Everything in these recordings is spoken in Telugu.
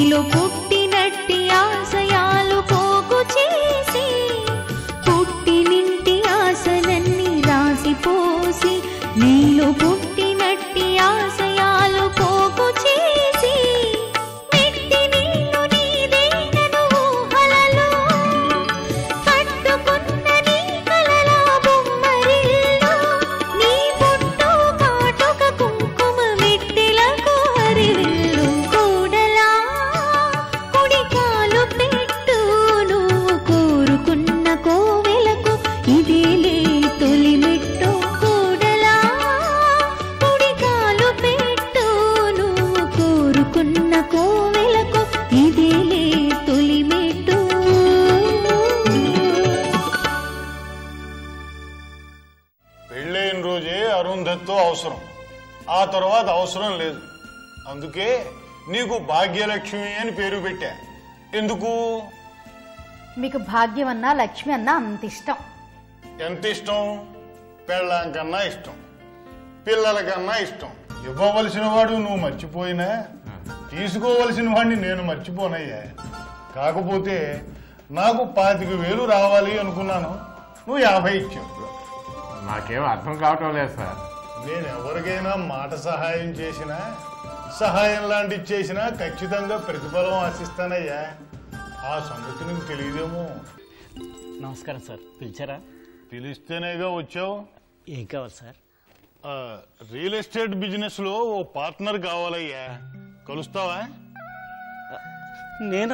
నీలో పుట్టినట్టి ఆశయాలు పోగు చేసి పుట్టినింటి ఆశలన్నీ రాసిపోసి నీలో పుట్టినట్టి ఆశయాలు పోగు చేసి మెట్టి నీళ్ళు నీదేనను ఊహలలో కట్టుకున్న నీ కలల బొమ్మరిల్లు నీ పుట్టు కాటుక కుంకుమ వెట్టెలకు హరివిల్లు కూడలా కుడి కాలు పెట్టు నువ్వు కోరుకున్న కోవెలకు ఇదేలే తొలి మెట్టు కూడలా కుడి కాలు పెట్టు నువ్వు కోరుకున్న కోవెలకు ఇదేలే తొలి మెట్టు పెళ్ళైన రోజే అరుంధత్తో అవసరం ఆ తర్వాత అవసరం లేదు అందుకే నీకు భాగ్యలక్ష్మి అని పేరు పెట్టా ఎందుకు మీకు భాగ్యం అన్నా లక్ష్మి అన్నా అంత ఇష్టం ఎంత ఇష్టం పెళ్ళాం కన్నా ఇష్టం పిల్లల కన్నా ఇష్టం ఇవ్వవలసిన వాడు నువ్వు మర్చిపోయినా తీసుకోవలసిన వాడిని నేను మర్చిపోనయ్యా కాకపోతే నాకు పాతిక వేలు రావాలి అనుకున్నాను నువ్వు యాభై ఇచ్చావు నాకేం అర్థం కావటం లేదు సార్ నేను ఎవరికైనా మాట సహాయం చేసినా సహాయం లాంటిది చేసినా ఖచ్చితంగా ప్రతిఫలం ఆశిస్తానయ్యా ఆ సంగతి నీకు తెలియదేమో నమస్కారం సార్ పిలిచారా పిలిస్తేనేగా వచ్చావు ఏం కావాలి సార్ ఆ, రియల్ ఎస్టేట్ బిజినెస్ లో ఓ పార్ట్నర్ కావాలయ్యా కలుస్తావా నేనా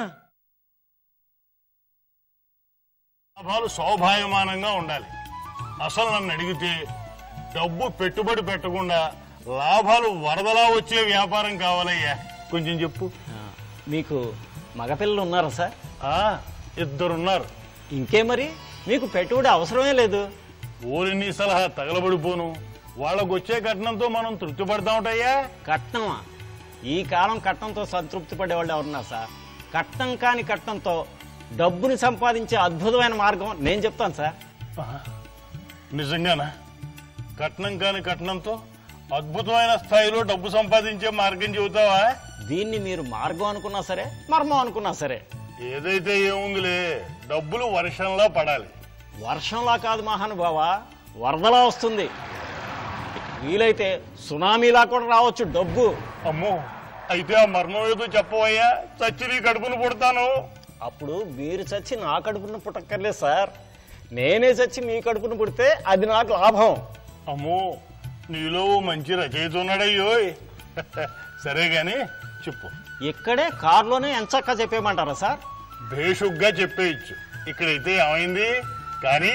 లాభాలు సౌభాయమానంగా ఉండాలి అసలు నన్ను అడిగితే డబ్బు పెట్టుబడి పెట్టకుండా లాభాలు వరదలా వచ్చే వ్యాపారం కావాలయ్యా కొంచెం చెప్పు ఆ, మీకు మగపిల్లలు ఉన్నారా సార్ ఆ ఇద్దరున్నారు ఇంకే మరి మీకు పెట్టుబడి అవసరమే లేదు ఊరి నీ సలహా తగలబడిపోను వాళ్ళకు వచ్చే కట్నంతో మనం తృప్తి పడతామటయ్యా కట్నమా ఈ కాలం కట్నంతో సంతృప్తి పడేవాళ్ళు ఎవరున్నారు సార్ కట్నం కాని కట్నంతో డబ్బుని సంపాదించే అద్భుతమైన మార్గం నేను చెప్తాను సార్ నిజంగానా కట్నం కాని కట్నంతో అద్భుతమైన స్థాయిలో డబ్బు సంపాదించే మార్గం చెబుతావా దీన్ని మీరు మార్గం అనుకున్నా సరే మర్మం అనుకున్నా సరే ఏదైతే ఏముందిలే డబ్బులు వర్షంలా పడాలి వర్షంలా కాదు మహానుభావ వరదలా వస్తుంది వీలైతే సునామీలా కూడా రావచ్చు డబ్బు అమ్మో అయితే ఆ మర్మం ఏదో చెప్పవయ్యా చచ్చి నీ కడుపును పుడతాను అప్పుడు మీరు చచ్చి నా కడుపున పుట్టక్కర్లేదు సార్ నేనే చచ్చి మీ కడుపున పుడితే అది నాకు లాభం అమ్మో నీలో ఓ మంచి రచయిత ఉన్నాడయ్యోయ్ సరే గాని చెప్పు ఇక్కడే కారులోనే ఎంచక్క చెప్పేయమంటారా సార్ భేషుగ్గా చెప్పేయచ్చు ఇక్కడైతే ఏమైంది కానీ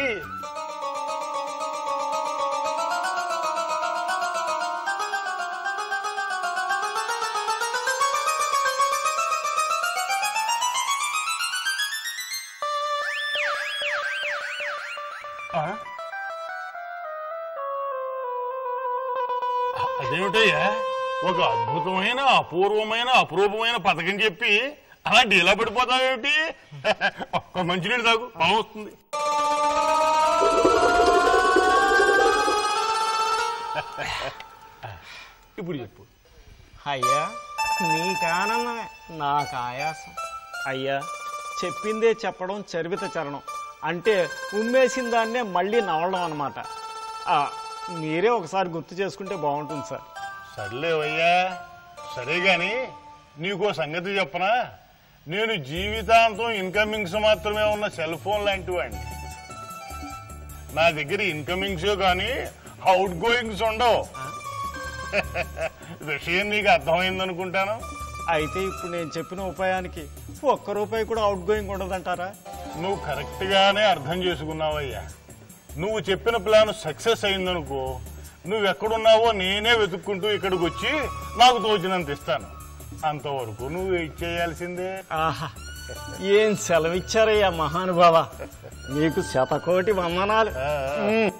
ఆ? అదేమిటయ్యా ఒక అద్భుతమైన అపూర్వమైన అపురూపమైన పథకం చెప్పి అలా డీలా పడిపోతావేమిటి ఒక్క మంచినీళ్ళు తాగు బలం వస్తుంది ఇప్పుడు చెప్పు అయ్యా నీకు ఆనందమే నాకు ఆయాసం అయ్యా చెప్పిందే చెప్పడం చరివిత చరణం అంటే ఉమ్మేసిన దాన్నే మళ్ళీ నవలడం అనమాట మీరే ఒకసారి గుర్తు చేసుకుంటే బాగుంటుంది సార్ సర్లేవయ్యా సరే గాని నీకో సంగతి చెప్పనా నేను జీవితాంతం ఇన్కమింగ్స్ మాత్రమే ఉన్న సెల్ ఫోన్ లాంటి వాడిని నా దగ్గర ఇన్కమింగ్స్ కానీ అవుట్ గోయింగ్స్ ఉండవు విషయం నీకు అర్థమైంది అనుకుంటాను అయితే ఇప్పుడు నేను చెప్పిన ఉపాయానికి ఒక్క రూపాయి కూడా అవుట్ గోయింగ్ ఉండదంటారా నువ్వు కరెక్ట్ గానే అర్థం చేసుకున్నావయ్యా నువ్వు చెప్పిన ప్లాన్ సక్సెస్ అయిందనుకో నువ్వు ఎక్కడున్నావో నేనే వెతుక్కుంటూ ఇక్కడికి వచ్చి నాకు తోచినంత ఇస్తాను అంతవరకు నువ్వు వెయిట్ చేయాల్సిందే ఆహా ఏం సెలవిచ్చారయ్యా మహానుభావ మీకు శతకోటి వందనాలు ఆ, ఉమ్.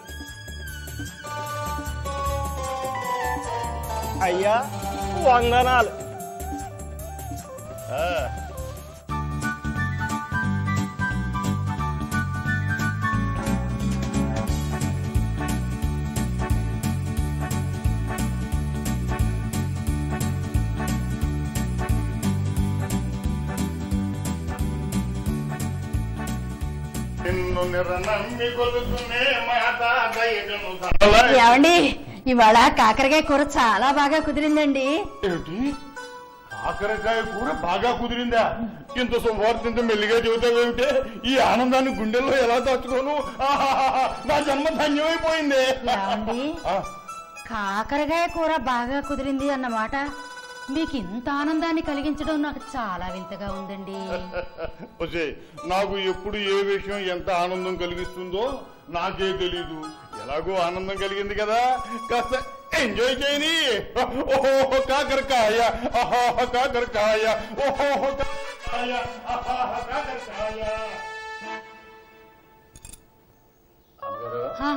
అయ్యా వందనాలు ఆ. నిన్ను నిరనమ్మి కొలుతునే మాట దయగను ఏమండి ఇవాళ కాకరకాయ కూర చాలా బాగా కుదిరిందండి ఏమిటి కాకరకాయ కూర బాగా కుదిరిందా ఇంత శుభవార్త ఇంత మెల్లిగా చెబుతావేమిటే ఈ ఆనందాన్ని గుండెల్లో ఎలా దాచుకోను ఆహాహాహా, నా జన్మ ధన్యమైపోయింది ఏమండి ఆ, కాకరకాయ కూర బాగా కుదిరింది అన్నమాట మీకు ఇంత ఆనందాన్ని కలిగించడం నాకు చాలా వింతగా ఉందండి ఒసే నాకు ఎప్పుడు ఏ విషయం ఎంత ఆనందం కలిగిస్తుందో నాకే తెలీదు ఎలాగో ఆనందం కలిగింది కదా కాస్త ఎంజాయ్ చేయని ఓహో కాకరకాయ ఆహా కాకరకాయ ఓహో కాకరకాయ ఆహా కాకరకాయ అమ్మగారు ఆ,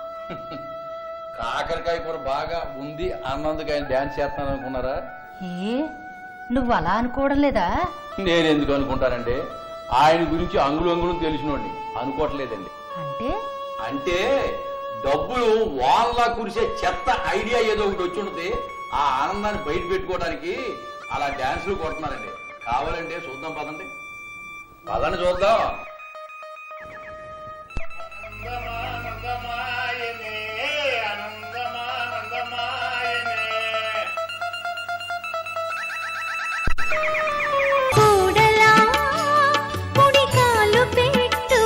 కాకరకాయ కూర బాగా ఉంది అన్నందుకు ఆయన డ్యాన్స్ చేస్తాను అనుకున్నారా ఏ నువ్వు అలా అనుకోవడం లేదా నేను ఎందుకు అనుకుంటానండి ఆయన గురించి అంగులు అంగులు తెలిసినోండి అనుకోవట్లేదండి అంటే అంటే డబ్బులు వాళ్ళ కురిసే చెత్త ఐడియా ఏదో ఒకటి వచ్చి ఉంటుంది ఆ ఆనందాన్ని బయట పెట్టుకోవడానికి అలా డ్యాన్సులు కొడుతున్నారండి కావాలంటే చూద్దాం పదండి పదండి చూద్దాం ఆనందమానందమాయనే ఆనందమానందమాయనే కూడలా కుడి కాలు పెట్టు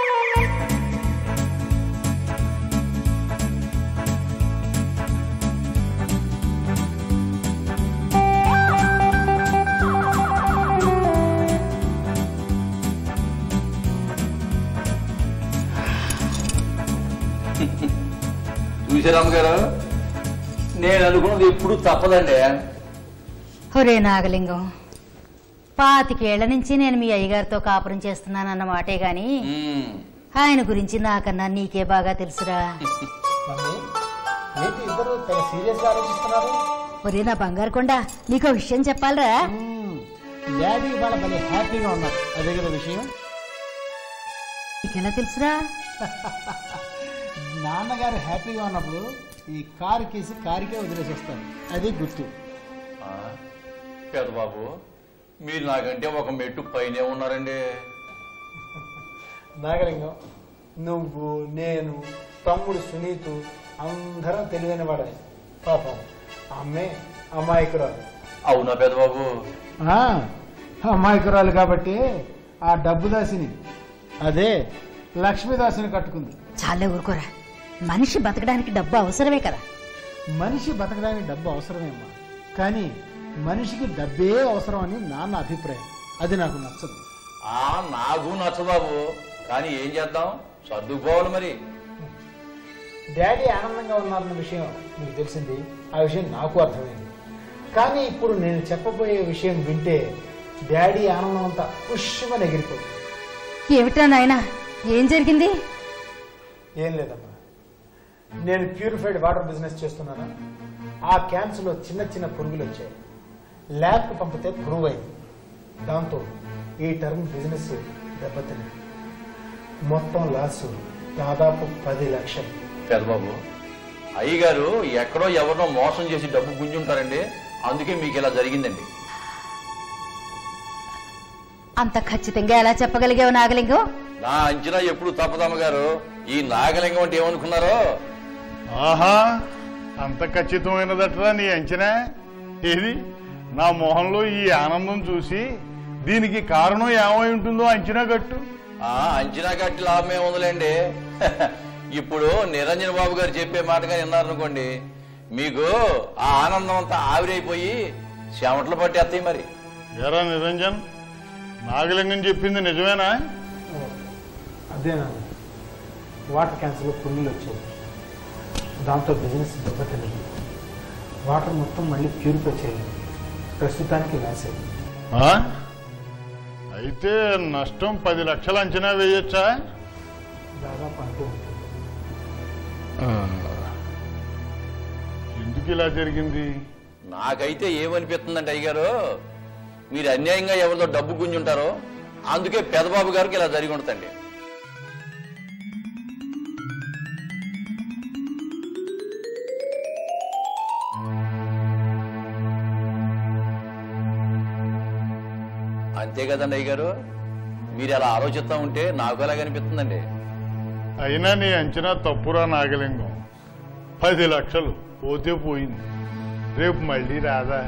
చూసారమ్మ గారు నేను అనుకున్నది ఎప్పుడు తప్పదండి ఒరే నాగలింగం పాతికేళ్ల నుంచి నేను మీ అయ్యగారితో కాపురం చేస్తున్నానన్న మాటే గాని ఉమ్. ఆయన గురించి నాకన్నా నీకే బాగా తెలుసురా మమ్మీ ఏంటి ఇద్దరు తెగ సీరియస్ గా ఆలోచిస్తున్నారు ఒరే నా బంగారు కొండ నీకో విషయం చెప్పాలరా మ్మ్. డాడీ ఇవాళ భలే హ్యాపీగా ఉన్నారు అదే కదా విషయం నీకెలా తెలుసురా నాన్నగారు హ్యాపీగా ఉన్నప్పుడు ఈ కారు కేసి కారుకే వదిలేసి వస్తారు అది గుర్తు ఆ, పెద్ద బాబు మీరు నాకంటే ఒక మెట్టు పైనే ఉన్నారండి నాగలింగం నువ్వు నేను తమ్ముడు సునీతు అందరం తెలివైన వాడే పాపం అమ్మే అమాయకురాలు అవునా పెద్ద బాబు ఆ, అమాయకురాలు కాబట్టి ఆ డబ్బు దాసిని అదే లక్ష్మీదాసిని కట్టుకుంది చాలే ఊరుకోరా మనిషి బతకడానికి డబ్బు అవసరమే కదా మనిషి బతకడానికి డబ్బు అవసరమేమ్మా కానీ మనిషికి డబ్బే అవసరం అని నాన్న అభిప్రాయం అది నాకు నచ్చదు ఆ నాకు నచ్చ బాబు కానీ ఏం చేద్దాం సర్దుకుపోవాలి మరి డాడీ ఆనందంగా ఉన్నారన్న విషయం మీకు తెలిసింది ఆ విషయం నాకు అర్థమైంది కానీ ఇప్పుడు నేను చెప్పబోయే విషయం వింటే డాడీ ఆనందం అంతా పుష్యమని ఎగిరిపోతుంది ఏమిట్రా నాయనా ఏం జరిగింది ఏం లేదమ్మా నేను ప్యూరిఫైడ్ వాటర్ బిజినెస్ చేస్తున్నాను ఆ క్యాన్స్ లో చిన్న చిన్న పురుగులు వచ్చాయి ల్యాబ్కి పంపితే ప్రూవ్ అయింది దాంతో ఈ టర్మ్ బిజినెస్ దెబ్బతింది మొత్తం లాస్ దాదాపు పది లక్షలు పెద్ద బాబు అయ్యగారు ఎక్కడో ఎవరినో మోసం చేసి డబ్బు గుంజుంటారండి అందుకే మీకు ఇలా జరిగిందండి అంత ఖచ్చితంగా ఎలా చెప్పగలిగావు నాగలింగం నా అంచనా ఎప్పుడు తప్పదమ్మ గారు ఈ నాగలింగం అంటే ఏమనుకున్నారో ఆహా అంత ఖచ్చితమైనదట్రా నీ అంచనా ఏది నా మొహంలో ఈ ఆనందం చూసి దీనికి కారణం ఏమై ఉంటుందో అంచనా కట్టు ఆ అంచనా కట్టి లాభమే ఉందిలేండి ఇప్పుడు నిరంజన్ బాబు గారు చెప్పే మాటగా విన్నారనుకోండి మీకు ఆ ఆనందం అంతా ఆవిరైపోయి చెమటలు పట్టేస్తాయి మరి ఎరా నిరంజన్ నాగలింగం చెప్పింది నిజమేనా అదేనా వాటర్ క్యాన్సర్లో పురుగులు వచ్చాయి దాంతో బిజినెస్ దెబ్బతిన్నది వాటర్ మొత్తం మళ్ళీ ప్యూరిఫై చేయాలి ప్రస్తుతానికి వేసేది ఆ? అయితే నష్టం పది లక్షలు అంచనా వేయొచ్చా దాదాపు అంటూ ఉంటుంది ఎందుకు ఇలా జరిగింది నాకైతే ఏమనిపిస్తుందంటే అయ్యగారు మీరు అన్యాయంగా ఎవరితో డబ్బు గుంజుంటారో అందుకే పెదబాబు గారికి ఇలా జరిగి ఉంటుందండి అంతే కదండి అయ్యగారు మీరు అలా ఆలోచిస్తా ఉంటే నాకు ఎలాగనిపిస్తుందండి అయినా నీ అంచనా తప్పురా నాగలింగం పది లక్షలు పోతే పోయింది రేపు మళ్ళీ రాదా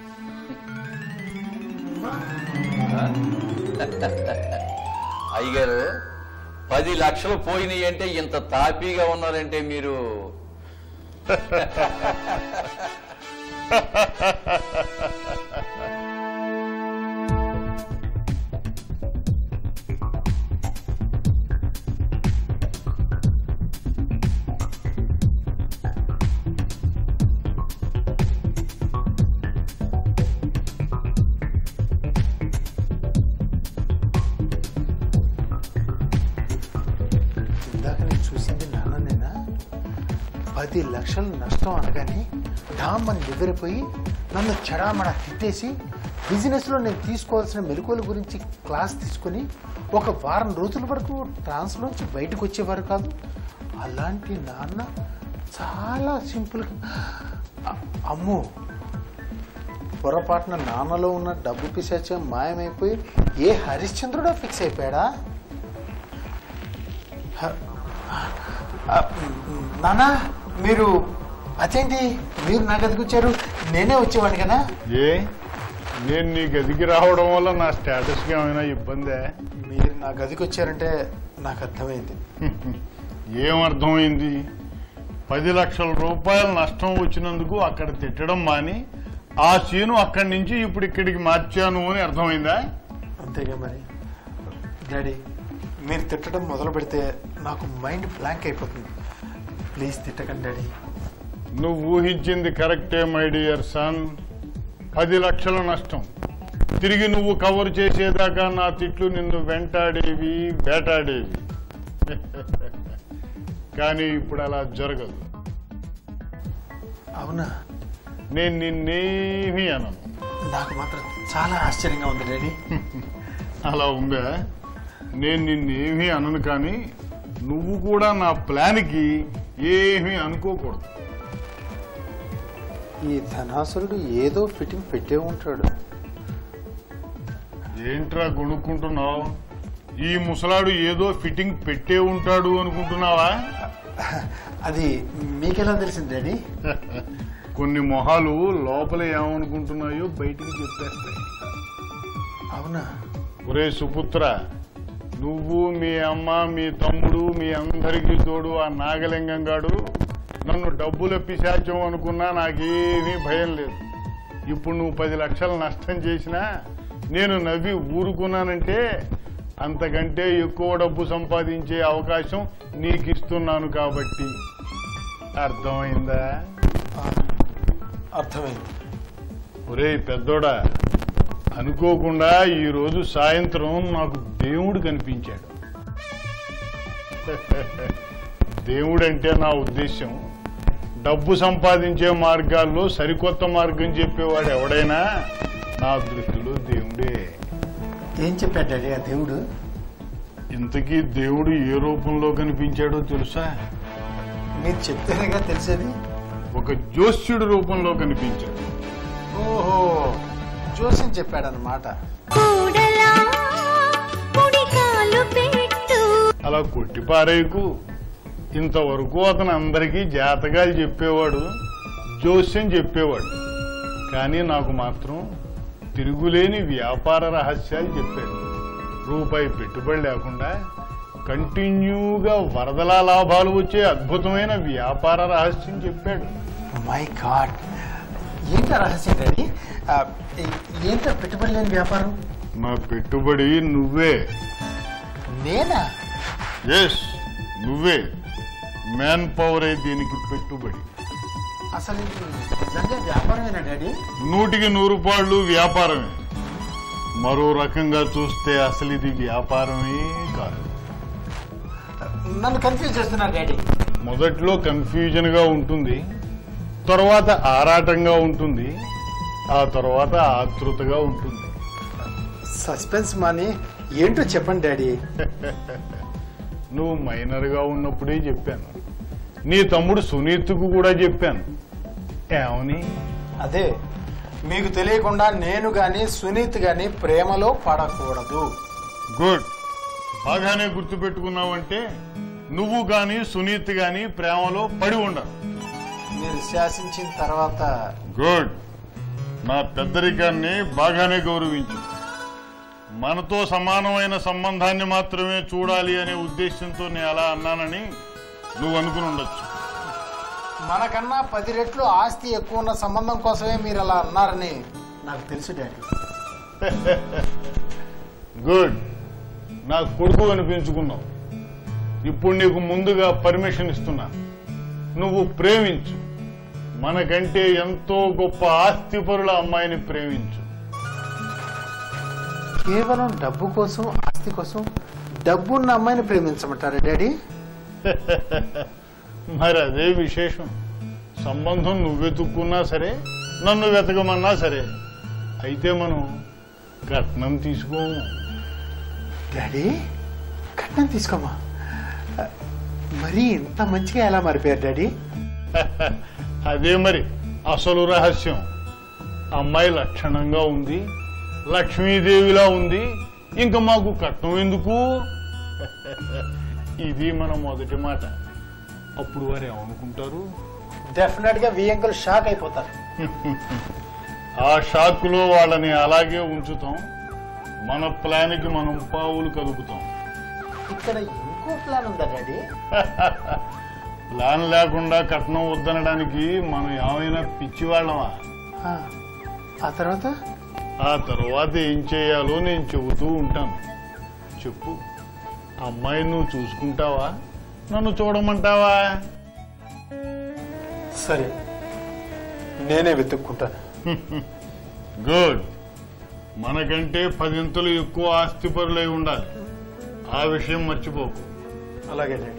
అయ్యగారు పది లక్షలు పోయినాయి అంటే ఇంత తాపీగా ఉన్నారంటే మీరు ఇందాక నేను చూసింది నాన్ననేనా పది లక్షలు నష్టం అనగానే డామ్ అని ఎగిరిపోయి నన్ను చెడామడా తిట్టేసి బిజినెస్లో నేను తీసుకోవాల్సిన మెలకువల గురించి క్లాస్ తీసుకొని ఒక వారం రోజుల వరకు ట్రాన్స్లోంచి బయటకు వచ్చేవారు కాదు అలాంటి నాన్న చాలా సింపుల్గా అ- అమ్మో పొరపాటున నాన్నలో ఉన్న డబ్బు పిశాచం మాయమైపోయి ఏ హరిశ్చంద్రుడో ఫిక్స్ అయిపోయాడా ఆ, నానా మీరు అదేంటి మీరు నా గదికి వచ్చారు నేనే వచ్చేవాడిని కదా ఏ నేను నీ గదికి రావడం వల్ల నా స్టేటస్కి ఏమైనా ఇబ్బందే మీరు నా గదికి వచ్చారంటే నాకు అర్థమైంది ఏమర్థమైంది పది లక్షల రూపాయల నష్టం వచ్చినందుకు అక్కడ తిట్టడం మాని ఆ సీను అక్కడి నుంచి ఇప్పుడు ఇక్కడికి మార్చాను అని అర్థమైందా అంతేగా మరి డాడీ మీరు తిట్టడం మొదలు పెడితే నాకు మైండ్ బ్లాంక్ అయిపోతుంది ప్లీజ్ తిట్టకండి డాడీ నువ్వు ఊహించింది కరెక్టే మై డియర్ సన్ పది లక్షల నష్టం తిరిగి నువ్వు కవర్ చేసేదాకా నా తిట్లు నిన్ను వెంటాడేవి వేటాడేవి కానీ ఇప్పుడు అలా జరగదు అవునా నేను నిన్నేమీ అనను నాకు మాత్రం చాలా ఆశ్చర్యంగా ఉంది డాడీ అలా ఉందా నేను నిన్నేమీ అనను కానీ నువ్వు కూడా నా ప్లాన్కి ఏమీ అనుకోకూడదు ఈ ధనాసురుడు ఏదో ఫిట్టింగ్ పెట్టే ఉంటాడు ఏంట్రా కొనుక్కుంటున్నావు ఈ ముసలాడు ఏదో ఫిట్టింగ్ పెట్టే ఉంటాడు అనుకుంటున్నావా అది మీకెలా తెలిసింది డాడీ కొన్ని మొహాలు లోపల ఏమనుకుంటున్నాయో బయటికి చెప్పేస్తాయి అవునా ఒరే సుపుత్ర నువ్వు మీ అమ్మ మీ తమ్ముడు మీ అందరికీ తోడు ఆ నాగలింగం గాడు నన్ను డబ్బుల పిశాచం అనుకున్నా నాకేమీ భయం లేదు ఇప్పుడు నువ్వు పది లక్షలు నష్టం చేసినా నేను నవ్వి ఊరుకున్నానంటే అంతకంటే ఎక్కువ డబ్బు సంపాదించే అవకాశం నీకు ఇస్తున్నాను కాబట్టి అర్థమైందా అర్థమైంది ఒరే పెద్దోడా అనుకోకుండా ఈ రోజు సాయంత్రం నాకు దేవుడు కనిపించాడు దేవుడంటే నా ఉద్దేశం డబ్బు సంపాదించే మార్గాల్లో సరికొత్త మార్గం చెప్పేవాడు ఎవడైనా నా దృష్టిలో దేవుడే ఏం చెప్పాడు డాడీ ఆ దేవుడు ఇంతకీ దేవుడు ఏ రూపంలో కనిపించాడో తెలుసా మీరు చెప్తేనేగా తెలిసేది ఒక జోస్యుడు రూపంలో కనిపించాడు ఓహో జోసిని చెప్పాడనమాట కూడలా కుడికాలు పెట్టు అలా కొట్టిపారేయకు ఇంతవరకు అతను అందరికీ జాతకాలు చెప్పేవాడు జోస్యం చెప్పేవాడు కానీ నాకు మాత్రం తిరుగులేని వ్యాపార రహస్యాలు చెప్పాడు రూపాయి పెట్టుబడి లేకుండా కంటిన్యూగా వరదలా లాభాలు వచ్చే అద్భుతమైన వ్యాపార రహస్యం చెప్పాడు మై గాడ్ ఏంట రహస్యం డాడీ ఆ, ఏ- ఏంట పెట్టుబడి లేని వ్యాపారం నా పెట్టుబడి నువ్వే నేనా ఎస్ నువ్వే మ్యాన్ పవరే దీనికి పెట్టుబడి అసలు ఇది నిజంగా వ్యాపారమేనా డాడీ నూటికి నూరు పాళ్ళు వ్యాపారమే మరో రకంగా చూస్తే అసలు ఇది వ్యాపారమే కాదు నన్ను కన్ఫ్యూజ్ చేస్తున్నారు డాడీ మొదట్లో కన్ఫ్యూజన్ గా ఉంటుంది తర్వాత ఆరాటంగా ఉంటుంది ఆ తర్వాత ఆతృతగా ఉంటుంది సస్పెన్స్ మాని ఏంటో చెప్పండి డాడీ నువ్వు మైనర్ గా ఉన్నప్పుడే చెప్పాను నీ తమ్ముడు సునీత్కు కూడా చెప్పాను ఏమని అదే మీకు తెలియకుండా నేను గాని సునీత్ గాని ప్రేమలో పడకూడదు గుడ్ బాగానే గుర్తుపెట్టుకున్నావంటే నువ్వు గాని సునీత్ గాని ప్రేమలో పడి ఉండరు మీరు శాసించిన తర్వాత గుడ్ నా పెద్దరికాన్ని బాగానే గౌరవించు మనతో సమానమైన సంబంధాన్ని మాత్రమే చూడాలి అనే ఉద్దేశంతో నేను అలా అన్నానని నువ్వు అనుకుని ఉండొచ్చు మనకన్నా పది రెట్లు ఆస్తి ఎక్కువ ఉన్న సంబంధం కోసమే మీరు అలా అన్నారని నాకు తెలుసు డాడీ గుడ్ నా కొడుకు అనిపించుకున్నావు ఇప్పుడు నీకు ముందుగా పర్మిషన్ ఇస్తున్నా నువ్వు ప్రేమించు మనకంటే ఎంతో గొప్ప ఆస్తిపరుల అమ్మాయిని ప్రేమించు కేవలం డబ్బు కోసం ఆస్తి కోసం డబ్బున్న అమ్మాయిని ప్రేమించమంటారా డాడీ మరి అదే విశేషం సంబంధం నువ్వు వెతుక్కున్నా సరే నన్ను వెతకమన్నా సరే అయితే మనం కట్నం తీసుకోము డాడీ కట్నం తీసుకోమా మరి ఇంత మంచిగా ఎలా మారిపోయారు డాడీ అదే మరి అసలు రహస్యం అమ్మాయి లక్షణంగా ఉంది లక్ష్మీదేవిలా ఉంది ఇంకా మాకు కట్నం ఎందుకు ఇది మన మొదటి మాట అప్పుడు వారు ఏమనుకుంటారు డెఫినెట్ గా వి అంకుల్ షాక్ అయిపోతారు ఆ షాక్ లో వాళ్ళని అలాగే ఉంచుతాం మన ప్లాన్కి మనం పావులు కదుపుతాం ఇక్కడ ఇంకో ప్లాన్ ఉందా డాడీ ప్లాన్ లేకుండా కట్నం వద్దనడానికి మనం ఏమైనా పిచ్చివాళ్ళమా ఆ, ఆ తర్వాత ఆ తర్వాత ఏం చేయాలో నేను చెబుతూ ఉంటాను చెప్పు అమ్మాయి నువ్వు చూసుకుంటావా నన్ను చూడమంటావా సరే నేనే వెతుక్కుంటాను గుడ్ మనకంటే పదింతలు ఎక్కువ ఆస్తిపరులై ఉండాలి ఆ విషయం మర్చిపోకు అలాగే డాడీ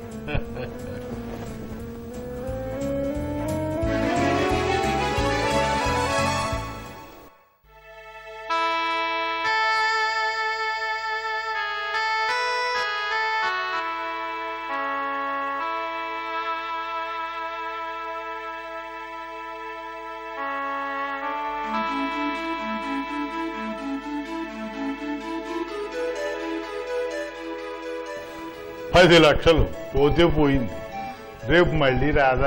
పది లక్షలు పోతే పోయింది రేపు మళ్ళీ రాదా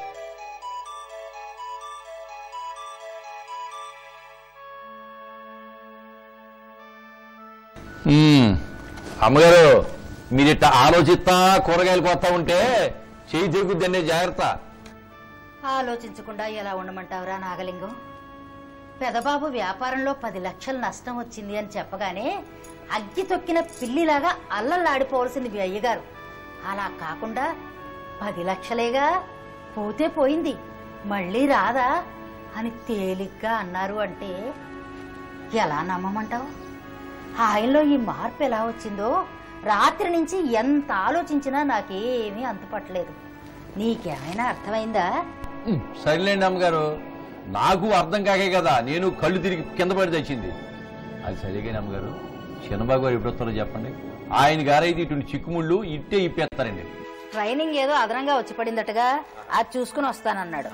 మ్మ్. అమ్మగారు మీరు ఇట్లా ఆలోచిస్తా కూరగాయలు కొత్త ఉంటే చేయి తిరుగుద్దండి జాగ్రత్త ఆలోచించకుండా ఎలా ఉండమంటావురా నాగలింగం పెదబాబు వ్యాపారంలో పది లక్షల నష్టం వచ్చింది అని చెప్పగానే అగ్గి తొక్కిన పిల్లిలాగా అల్లల్లాడిపోవలసింది మీ అయ్యగారు అలా కాకుండా పది లక్షలేగా పోతే పోయింది మళ్ళీ రాదా అని తేలిగ్గా అన్నారు అంటే ఎలా నమ్మమంటావు ఆయనలో ఈ మార్పు ఎలా వచ్చిందో రాత్రి నుంచి ఎంత ఆలోచించినా నాకేమీ అంతుపట్టలేదు నీకేమైనా అర్థమైందా మ్మ్. సరేలేండి అమ్మగారు నాకు అర్థం కాకే కదా నేను కళ్ళు తిరిగి కింద పడి తెచ్చింది అది సరిగానే అమ్మగారు చిన్నబాబు గారు ఎప్పుడు వస్తారో చెప్పండి ఆయన గారైతే ఇటువంటి చిక్కుముళ్ళు ఇట్టే ఇప్పేస్తారండి ట్రైనింగ్ ఏదో అదనంగా వచ్చి పడిందటగా అది చూసుకుని వస్తానన్నాడు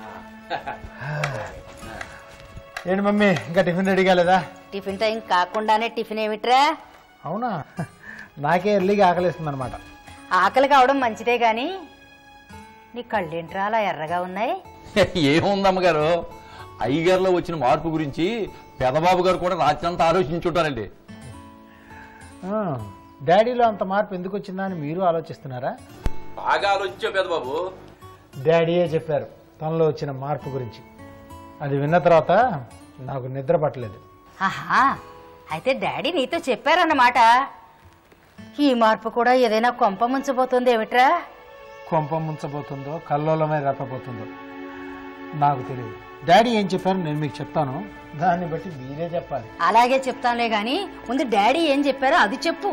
ఏంటి మమ్మీ ఇంకా టిఫిన్ రెడీ కాలేదా టిఫిన్ టైం కాకుండానే టిఫిన్ ఏమిట్రా అవునా నాకే ఎర్లీగా ఆకలిస్తుంది అనమాట ఆకలి కావడం మంచిదే గాని నీ కళ్ళేంట్రా అలా ఎర్రగా ఉన్నాయి ఏముంది అమ్మగారు అయ్యగారిలో వచ్చిన మార్పు గురించి పెదబాబు గారు కూడా రాత్రంతా ఆలోచించుంటారండి డాడీలో అంత మార్పు ఎందుకు వచ్చిందా అని మీరు ఆలోచిస్తున్నారా బాగా ఆలోచించావు పెదబాబు డాడీయే చెప్పారు తనలో వచ్చిన మార్పు గురించి అది విన్న తర్వాత నాకు నిద్ర పట్టలేదు ఆహా అయితే డాడీ నీతో చెప్పారన్నమాట ఈ మార్పు కూడా ఏదైనా కొంప ముంచబోతుంది ఏమిట్రా కొంప ముంచబోతుందో కల్లోలమే రేపబోతుందో నాకు తెలియదు డాడీ ఏం చెప్పారు నేను మీకు చెప్తాను దాన్ని బట్టి మీరే చెప్పాలి అలాగే చెప్తానులే గాని ముందు డాడీ ఏం చెప్పారో అది చెప్పు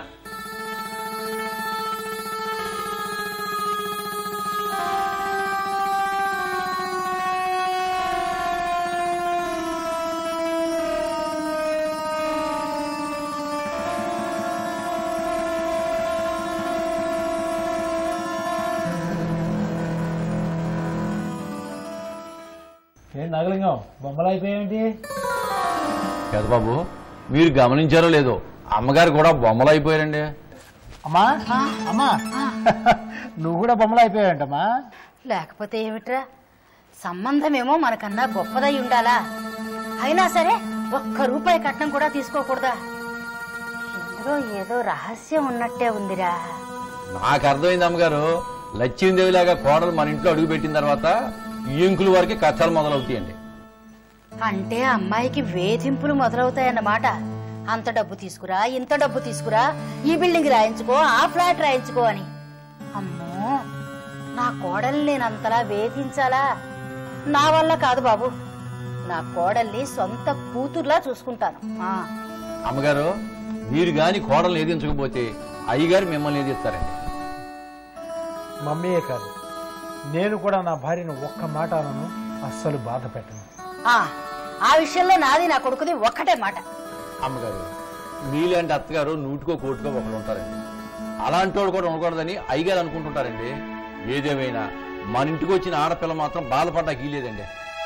ఏం నగలింగం బొమ్మలు అయిపోయాయేంటి పెదబాబు మీరు గమనించారో లేదో అమ్మగారు కూడా బొమ్మలు అయిపోయారండి అమ్మా ఆ. అమ్మా ఆ. నువ్వు కూడా బొమ్మలు అయిపోయావంటమ్మా లేకపోతే ఏమిట్రా సంబంధమేమో మనకన్నా గొప్పదై ఉండాలా అయినా సరే ఒక్క రూపాయి కట్నం కూడా తీసుకోకూడదా ఇందులో ఏదో రహస్యం ఉన్నట్టే ఉందిరా నాకు అర్థమైంది అమ్మగారు లక్ష్మీదేవిలాగా కోడలు మన ఇంట్లో అడుగుపెట్టిన తర్వాత ఇంకుల వరకు కథలు మొదలవుతాయండి అంటే అమ్మాయికి వేధింపులు మొదలవుతాయన్నమాట అంత డబ్బు తీసుకురా ఇంత డబ్బు తీసుకురా ఈ బిల్డింగ్ రాయించుకో ఆ ఫ్లాట్ రాయించుకో అని అమ్మో నా కోడల్ని నేను అంతలా వేధించాలా నా వల్ల కాదు బాబు నా కోడల్ని సొంత కూతుర్లా చూసుకుంటాను ఆ అమ్మగారు మీరు గాని కోడలు ఏదించకపోతే అయ్యగారు మిమ్మల్ని ఏదిస్తారండి మమ్మీయే కాదు నేను కూడా నా భార్యను ఒక్క మాట అనను అస్సలు బాధ పెట్టను ఆ ఆ విషయంలో నాది నా కొడుకుది ఒక్కటే మాట అమ్మగారు మీలాంటి అత్తగారు నూటికో కోటికో ఒకరు ఉంటారండి అలాంటి వాడు కూడా ఉండకూడదని అయ్యగారు అనుకుంటుంటారండి ఏదేమైనా మన ఇంటికి వచ్చిన ఆడపిల్ల మాత్రం బాధపడ్డానికి లేదండి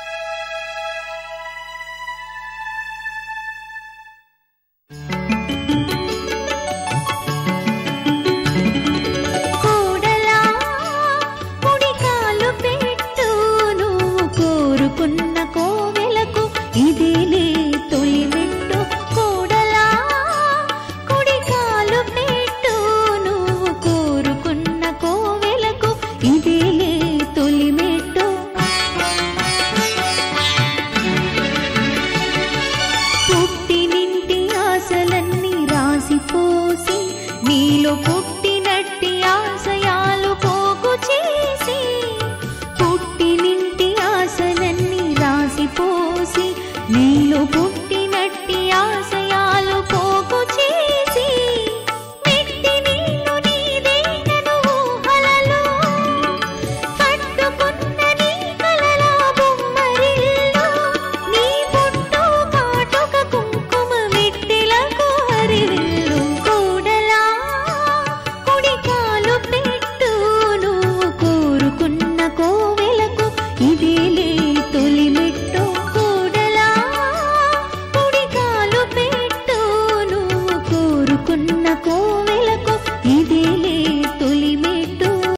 కోడలా కుడికాలు పెట్టు నువ్వు కోరుకున్న కోవెలకు ఇదేలే తొలి మెట్టు కోడలా కుడికాలు పెట్టు నువ్వు కోరుకున్న కోవెలకు ఇదేలే తొలి మెట్టు పుట్టినింటి ఆశలన్నీ రాసిపోసి నీలో పుట్టినట్టి ఆశయాలు పోగు చేసి పుట్టినింటి ఆశలన్నీ రాసిపోసి నీలో పుట్టినట్టి ఆశయాలు పోగు చేసి మెట్టి నీళ్ళు నీదేనను ఊహలలో కట్టుకున్న నీ కలల బొమ్మరిల్లు నీ పుట్టు కాటుక కుంకుమ మెట్టిలకు హరివిల్లు కూడలా కుడికాలు పెట్టు నువ్వు కోరుకున్న కోవెలకు ఇదేలే